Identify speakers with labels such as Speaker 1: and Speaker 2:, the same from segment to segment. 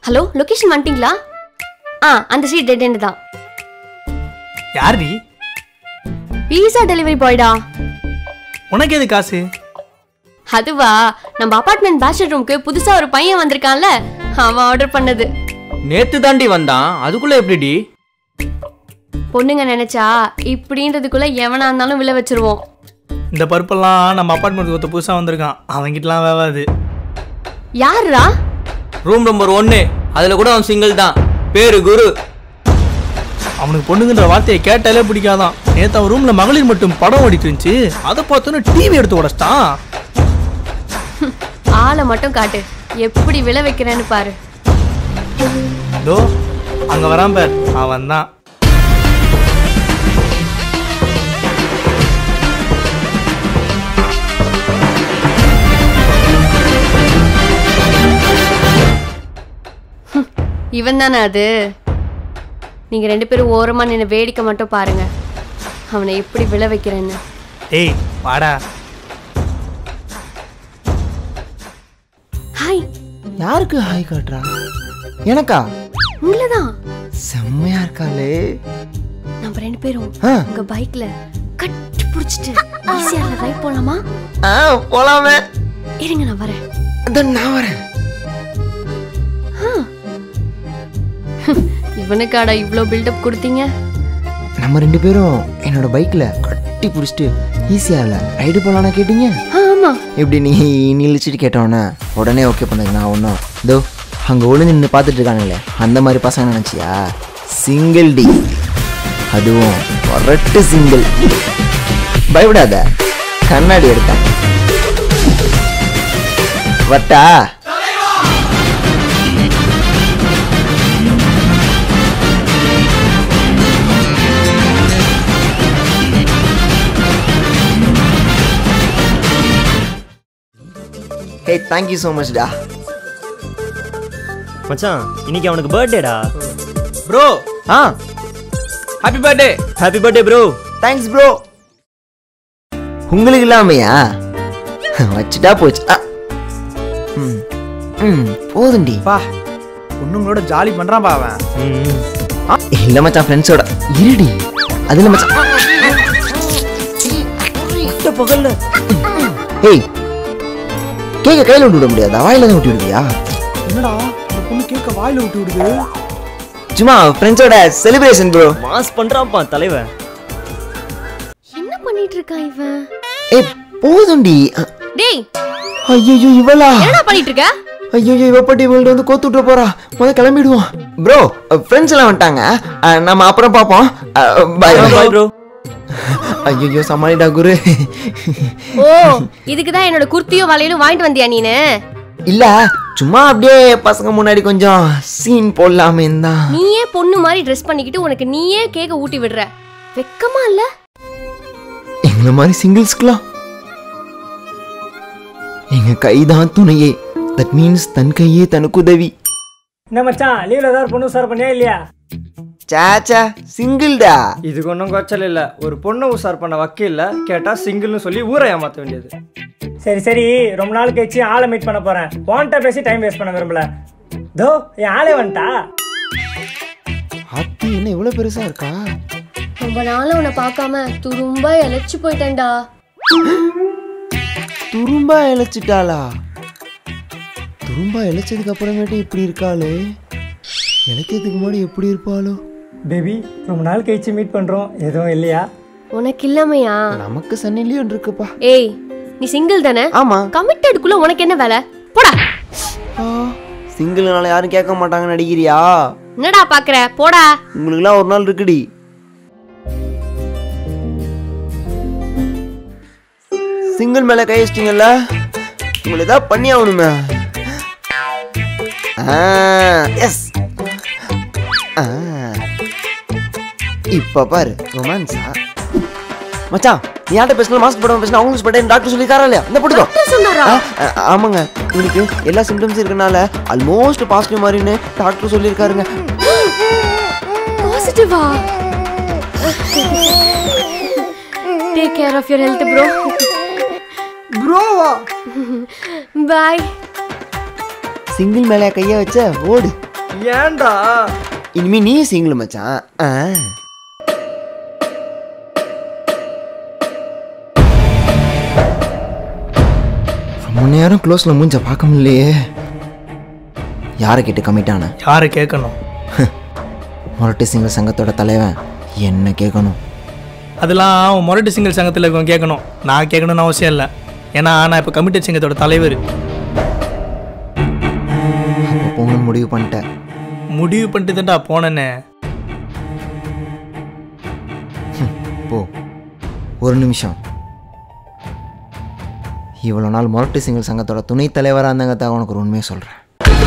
Speaker 1: Hello location வந்துட்டீங்களா ஆ அந்த street dead end தான்
Speaker 2: யார் நீ
Speaker 1: பீஸா டெலிவரி பாய்டா
Speaker 2: உனக்கு எது காசு
Speaker 1: அதுவா நம்ம அபார்ட்மெண்ட் பேச்சலர் ரூமுக்கு புதுசா ஒரு பையன் வந்திருக்கான்ல அவன் ஆர்டர் பண்ணது
Speaker 3: நேத்து தாண்டி வந்தான் அதுக்குள்ள எப்படிடி
Speaker 1: பொண்ணுங்க நினைச்சா இப்படின்றதுக்குள்ள எவனா இருந்தாலும் விழ வச்சிருவோம்
Speaker 2: இந்த பருப்பெல்லாம் நம்ம அப்பார்ட்மெண்ட் ஒருத்த புதுசாக வந்திருக்கான் அவன்கிட்டலாம் வேவாது
Speaker 1: யாருடா
Speaker 3: ரூம் நம்பர் ஒன்னு அதுல கூட அவன் சிங்கிள் தான் பேரு குரு
Speaker 2: அவனுக்கு பொண்ணுங்கன்ற வார்த்தையை கேட்டாலே பிடிக்காதான் நேற்று அவன் ரூமில் மகளிர் மட்டும் படம் ஓடிட்டு இருந்துச்சு அதை பார்த்தோன்னே டிவி எடுத்து உடச்சிட்டான்
Speaker 1: ஆளை மட்டும் காட்டு எப்படி விழ வைக்கிறேன்னு பாரு
Speaker 2: இதோ அங்கே வரான் பார் அவன் தான்
Speaker 1: இவன் தானே அது நீங்க ரெண்டு பேரும் ஓரமா நின்று வேடிக்கை மட்டும் பாருங்க அவனை எப்படி விழ வைக்கிறேன்னு
Speaker 2: டேய் வாடா
Speaker 1: ஹாய்
Speaker 4: யாருக்கு ஹாய் காட்டுறா எனக்கா
Speaker 1: உங்களதான்
Speaker 4: செம்மையா இருக்காளே
Speaker 1: நம்ம ரெண்டு பேரும்
Speaker 4: ஆ.
Speaker 1: உங்க பைக்ல கட்டி புடிச்சிட்டு ஈஸியா ரைட் போலாமா
Speaker 4: ஆ போலாமே
Speaker 1: இருங்க நான் வரேன்
Speaker 4: அதான் நான் வரேன்
Speaker 1: இவனுக்காடா இவ்ளோ பில்டப் கொடுத்தீங்க
Speaker 4: நம்ம ரெண்டு பேரும் என்னோட பைக்ல கட்டி பிடிச்சிட்டு ஈஸியா இல்ல ரைடு போலாம்னா கேட்டீங்க
Speaker 1: ஆ, ஆமா
Speaker 4: இப்படி நீ நிழிச்சிட்டு கேட்டோன்னே உடனே ஓகே பண்ணதுக்கு நான் ஒன்றும் இதோ அங்கே ஒளிஞ்சு நின்று பார்த்துட்டு இருக்கானுங்களே அந்த மாதிரி பசங்க நினச்சியா சிங்கிள் டி அதுவும் ஒரட்டு சிங்கிள் பயப்படாத கண்ணாடி எடுத்தேன் வட்டா ஹே தேங்க்யூ ஸோ மச்டா
Speaker 5: மச்சான் இன்னைக்கு அவனுக்கு பர்த்டேடா
Speaker 3: ப்ரோ
Speaker 4: ஆ
Speaker 3: happy birthday
Speaker 5: happy birthday bro
Speaker 4: thanks bro உங்களுக்கு இல்லாமையா வச்சுட்டா போச்சு ஆ. ம் ம் போதுண்டி
Speaker 6: பா பொண்ணுங்களோட ஜாலி பண்றான் பா அவன்
Speaker 5: ம்
Speaker 4: ஆ, இல்ல மச்சான் ஃப்ரெண்ட்ஸோட இருடி அது இல்ல மச்சான்
Speaker 5: பகல்ல
Speaker 4: ஏய் கேக்க கையில விட்டு விட முடியாதா வாயில தான் விட்டு விடுவியா
Speaker 6: என்னடா இந்த பொண்ணு கேட்க வாயில விட்டு விடுது
Speaker 4: சும்மா ஃப்ரெண்ட்ஸோட செலிப்ரேஷன் ப்ரோ
Speaker 5: மாஸ் பண்றான்ப்பா தலைவன்
Speaker 1: என்ன பண்ணிட்டு இருக்கான் இவன்
Speaker 4: ஏய் போதுண்டி
Speaker 1: டேய்
Speaker 4: ஐயோ இவளா
Speaker 1: என்னடா பண்ணிட்டு இருக்க
Speaker 4: ஐயோ இவ பட்டி இவள்கிட்ட வந்து கோத்து விட்டு போறா முத கிளம்பிடுவோம் ப்ரோ ஃப்ரெண்ட்ஸ் எல்லாம் வந்துட்டாங்க அஹ், நம்ம அப்புறம் பார்ப்போம் பாய்
Speaker 5: பாய் ப்ரோ
Speaker 4: ஐயோ சமாளிடா குரு
Speaker 1: ஓ இதுக்கு தான் என்னோட குர்த்தியும் வளையலும் வாங்கிட்டு வந்தியா நீனு
Speaker 4: இல்ல சும்மா அப்படியே பசங்க முன்னாடி கொஞ்சம் சீன் போடலாமே தான்
Speaker 1: நீயே பொண்ணு மாதிரி ட்ரெஸ் பண்ணிக்கிட்டு உனக்கு நீயே கேக்க ஊட்டி விடுற வெக்கமா இல்ல
Speaker 4: எங்களை மாதிரி சிங்கிள்ஸ்க்குலாம் எங்க கைதான் துணையே தட் மீன்ஸ் தன் கையே தனக்கு உதவி
Speaker 7: என்ன மச்சான் லீவ்ல ஏதாவது பொண்ணு உசார் பண்ணியா இல்லையா
Speaker 4: சாச்சா சிங்கிள்டா
Speaker 6: இதுக்கு ஒன்றும் குறைச்சல் இல்லை ஒரு பொண்ணை உசார் பண்ண வக்கீல்ல கேட்டா சிங்கிள்னு சொல்லி ஊரை ஏமாத்த வேண்டியது
Speaker 7: சரி சரி ரொம்ப நாள் கழிச்சு ஆளை மீட் பண்ண போறேன் போன்ட்ட பேசி டைம் வேஸ்ட் பண்ண விரும்பல தோ என் ஆளே வந்துட்டா
Speaker 4: அத்தி என்ன இவ்வளவு பெருசா இருக்கா
Speaker 1: ரொம்ப நாள உன்னை பார்க்காம துரும்பா இழைச்சு போயிட்டேன்டா
Speaker 4: துரும்பா இழைச்சிட்டாளா துரும்பா இழைச்சதுக்கு அப்புறமேட்டு இப்படி இருக்காளே இழைக்கிறதுக்கு முன்னாடி எப்படி இருப்பாளோ
Speaker 7: பேபி ரொம்ப நாள் கழிச்சு மீட் பண்றோம் எதுவும் இல்லையா
Speaker 1: உனக்கு இல்லாமையா
Speaker 4: நமக்கு சன்னிலையும் இருக்குப்பா
Speaker 1: ஏய் நீ சிங்கிள் தானே
Speaker 4: ஆமா
Speaker 1: கமிட்டடுக்குள்ள உனக்கு என்ன வேலை போடா
Speaker 4: சிங்கிள்னால யாரும் கேட்க மாட்டாங்கன்னு நடிக்கிறியா
Speaker 1: என்னடா பாக்குற போடா
Speaker 4: உங்களுக்குலாம் ஒரு நாள் இருக்குடி சிங்கிள் மேல கை வச்சிட்டீங்கல்ல உங்களை ஏதாவது பண்ணி ஆகணுமே எஸ் இப்ப பாரு ரொமான்ஸா மச்சான் நீ யார்கிட்ட பேசினாலும் மாஸ்க் போடாம பேசினா அவங்களுக்கு பட்டேன் டாக்டர் சொல்லியிருக்காரா இல்லையா இந்த போட்டுக்கோ
Speaker 1: சொன்னாரா
Speaker 4: ஆ, ஆ, ஆமாங்க இவனுக்கு எல்லா சிம்டம்ஸ் இருக்கனால ஆல்மோஸ்ட் பாசிட்டிவ் மாதிரின்னு டாக்டர் சொல்லியிருக்காருங்க
Speaker 1: பாசிட்டிவா take care of your health bro
Speaker 4: ப்ரோவா
Speaker 1: பாய்
Speaker 4: சிங்கிள் மேலே கையை வச்ச ஓடு
Speaker 6: ஏன்டா
Speaker 4: இனிமே நீ சிங்கிள் மச்சான் ஆ. ரொம்ப நேரம் க்ளோஸ்ல மூஞ்ச பார்க்க முடியலையே யாரை கேட்டு கமிட் ஆன
Speaker 2: யாரை கேட்கணும்
Speaker 4: மொரட்டு சிங்கிள் சங்கத்தோட தலைவன் என்ன கேட்கணும்
Speaker 2: அதெல்லாம் அவன் மொரட்டு சிங்கல் சங்கத்தில் இருக்கவன் கேட்கணும் நான் கேட்கணும்னு அவசியம் இல்லை ஏன்னா நான் இப்போ கமிட்டட் சங்கத்தோட தலைவர்
Speaker 4: அப்போ போகணும்னு முடிவு பண்ணிட்டேன்
Speaker 2: முடிவு பண்ணிட்டு தான்டா போனேனே
Speaker 4: போ ஒரு நிமிஷம் இவ்வளோ நாள் மொரட்டு சிங்கிள் சங்கத்தோட துணைத் தலைவராக இருந்தாங்க தான் உனக்கு ஒரு உண்மையை சொல்கிறேன்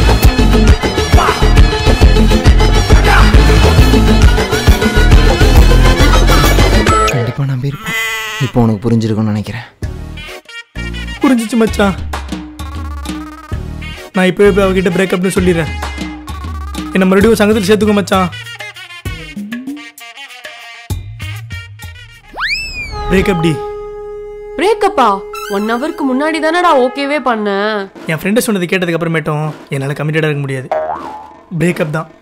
Speaker 4: கண்டிப்பாக நம்பியிருப்பேன் இப்போ உனக்கு புரிஞ்சிருக்கும்னு நினைக்கிறேன்
Speaker 2: புரிஞ்சிச்சு மச்சான் நான் இப்போவே போய் அவகிட்ட பிரேக்கப்னு சொல்லிடுறேன் என்னை மறுபடியும் சங்கத்தில் சேர்த்துக்கோ மச்சான் பிரேக்கப் டி
Speaker 1: பிரேக்கப்பா ஒன் ஹவருக்கு முன்னாடி தானடா ஓகேவே பண்ணேன்
Speaker 2: என் ஃப்ரெண்டு சொன்னது கேட்டதுக்கு அப்புறமேட்டும் என்னால் கமிட்டடாக இருக்க முடியாது பிரேக்கப் தான்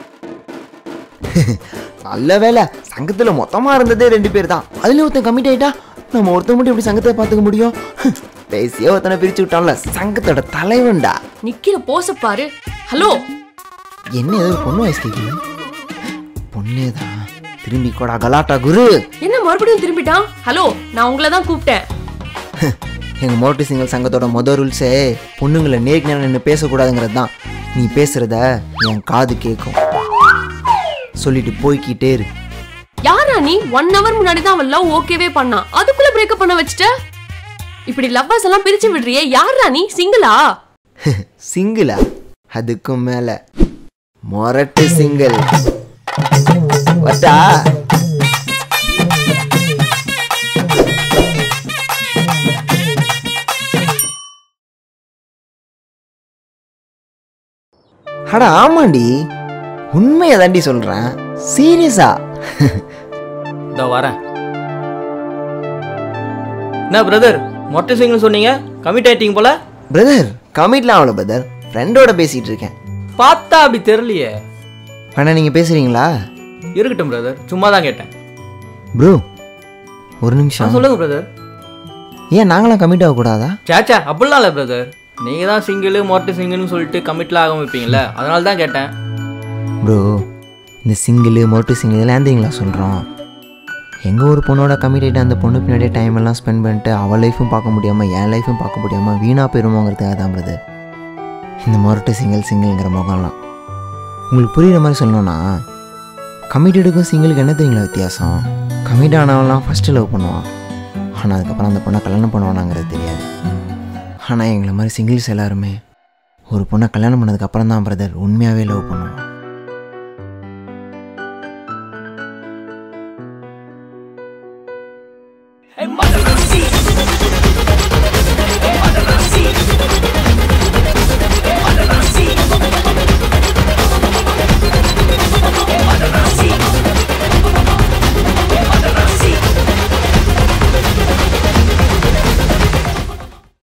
Speaker 4: நல்ல வேலை சங்கத்தில் மொத்தமாக இருந்ததே ரெண்டு பேர் தான் அதுலேயும் ஒருத்தன் கமிட் ஆகிட்டா நம்ம ஒருத்தன் மட்டும் எப்படி சங்கத்தை பார்த்துக்க முடியும் பேசியே ஒருத்தனை பிரிச்சு விட்டான்ல சங்கத்தோட தலைவன்டா
Speaker 1: நிக்கிற போச பாரு ஹலோ
Speaker 4: என்ன ஏதோ ஒரு பொண்ணு வயசு கேட்குது பொண்ணே தான் திரும்பி கூட கலாட்டா குரு
Speaker 1: என்ன மறுபடியும் திரும்பிட்டான் ஹலோ நான் உங்களை தான் கூப்பிட்டேன்
Speaker 4: எங்கள் மோட்டு சிங்கல் சங்கத்தோட மொதல் ரூல்ஸே பொண்ணுங்களை நேருக்கு நேரம் நின்று பேசக்கூடாதுங்கிறது தான் நீ பேசுகிறத என் காது கேட்கும் சொல்லிட்டு போய்க்கிட்டே இரு
Speaker 1: யாரா நீ ஒன் ஹவர் முன்னாடி தான் அவன் லவ் ஓகேவே பண்ணான் அதுக்குள்ள பிரேக்கப் பண்ண வச்சுட்ட இப்படி லவ்வர்ஸ் எல்லாம் பிரிச்சு விடுறியே யாரா நீ சிங்கிளா
Speaker 4: சிங்கிளா அதுக்கும் மேலே மொரட்டு சிங்கிள் வட்டா அட ஆமாண்டி உண்மையை தாண்டி சொல்கிறேன் சீரியஸா
Speaker 3: இதோ வரேன் என்ன பிரதர் மொட்டை சிங்கிள் சொன்னீங்க கமிட் ஆயிட்டீங்க போல
Speaker 4: பிரதர் கமிட்லாம் அவ்வளோ பிரதர் ஃப்ரெண்டோட பேசிகிட்டு இருக்கேன்
Speaker 3: பார்த்தா அப்படி தெரியலையே
Speaker 4: வேணா நீங்கள் பேசுகிறீங்களா
Speaker 3: இருக்கட்டும் பிரதர் சும்மா தான் கேட்டேன்
Speaker 4: ப்ரோ ஒரு
Speaker 3: ஆ,
Speaker 4: நிமிஷம்
Speaker 3: சொல்லுங்க பிரதர்
Speaker 4: ஏன் நாங்களாம் கமிட் ஆகக்கூடாதா
Speaker 3: சேச்சா அப்படிலாம் இல்லை பிரதர் நீங்கள் தான் சிங்கிள் மொட்டை சிங்கிள்னு சொல்லிட்டு கமிட்லாம் ஆகாம வைப்பீங்கல்ல அதனால தான் கேட்டேன்
Speaker 4: ப்ரோ இந்த சிங்கிள் மொட்டு சிங்கிள் இதெல்லாம் ஏந்திங்களா சொல்கிறோம் எங்கள் ஒரு பொண்ணோட கமிட் ஆகிட்டு அந்த பொண்ணு பின்னாடியே டைம் எல்லாம் ஸ்பெண்ட் பண்ணிட்டு அவள் லைஃப்பும் பார்க்க முடியாமல் என் லைஃப்பும் பார்க்க முடியாமல் வீணாக போயிருமோங்கிறதுக்காக தான் பிரதர் இந்த மொரட்டு சிங்கிள் சிங்கிள்ங்கிற முகம்லாம் உங்களுக்கு புரியுற மாதிரி சொல்லணும்னா கமிட்டடுக்கும் சிங்கிளுக்கு என்ன தெரியுங்களா வித்தியாசம் கமிட் ஆனவன்லாம் ஃபஸ்ட்டு லவ் பண்ணுவான் ஆனால் அதுக்கப்புறம் அந்த பொண்ணை கல்யாணம் பண்ணுவானாங்கிறது தெரியாது ஆனால் எங்களை மாதிரி சிங்கிள்ஸ் எல்லாருமே ஒரு பொண்ணை கல்யாணம் பண்ணதுக்கப்புறம் தான் பிரதர் உண்மையாகவே லவ் பண்ணுவோம்